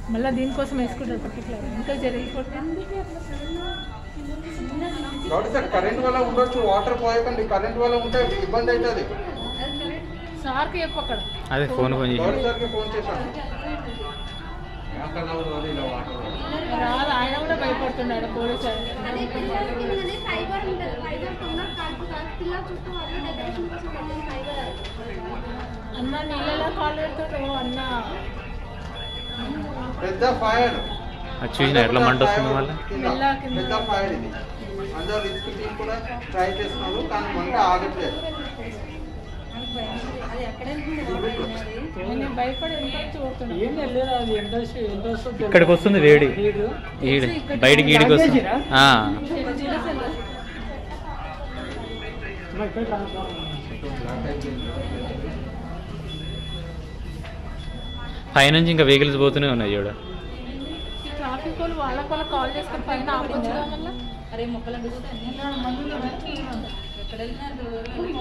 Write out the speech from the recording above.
మళ్ళీ దీనికోసం వేసుకుంటారు పర్టికులర్ ఇంకా జరిగిపోతే కాబట్టి సార్ కరెంట్ వల్ల ఉండొచ్చు వాటర్ పోయకండి కరెంట్ వల్ల ఉంటే ఇబ్బంది అవుతుంది సార్కి చెప్పు అక్కడ అదే ఫోన్ ఫోన్ చేసి గౌరీ సార్కి ఫోన్ చేశాను ఇలా వాటర్ రాదు ఆయన కూడా భయపడుతున్నాడు పోలీసు ఆయన. అదే పిల్లలకి ఏంటంటే ఫైబర్ ఉంటుంది ఫైబర్ తొందరగా కాలుతుంది పిల్లల చుట్టూ వాళ్ళు డెకరేషన్ కోసం పెట్టిన ఫైబర్ అన్న నీళ్ళలో కాలు పెడుతుండ్రు అన్న పెద్ద ఫైర్ అది చూసినా ఎట్లా మంట వస్తుంది మళ్ళీ మెల్ల కింద. పెద్ద ఫైర్ ఇది అందరూ రిస్క్ టీం కూడా ట్రై చేస్తున్నారు కానీ మంట ఆగట్లేదు నేను భయపడి ఎంత చూడుతున్నాను ఏం లేదు అది ఎంత వస్తే- ఎంత వస్తుందో ఇక్కడికి వస్తుంది వేడి తెలియదు. ఈడ బయటికి ఈడికి వస్తుంది ఆ. మా ఇక్కడ ట్రాన్స్ఫార్మర్ ఉంది. పైనుంచి ఇంకా వెహికల్స్ పోతూనే ఉన్నాయి చూడ ఈ ట్రాఫిక్ వాళ్ళు వాళ్ళకి వాళ్ళకి కాల్ చేసుకొని పైన ఆపొచ్చుగా మళ్ళీ అరే మొక్కలు అడుగుతాయి మందు ఎక్కడ వెళ్ళినా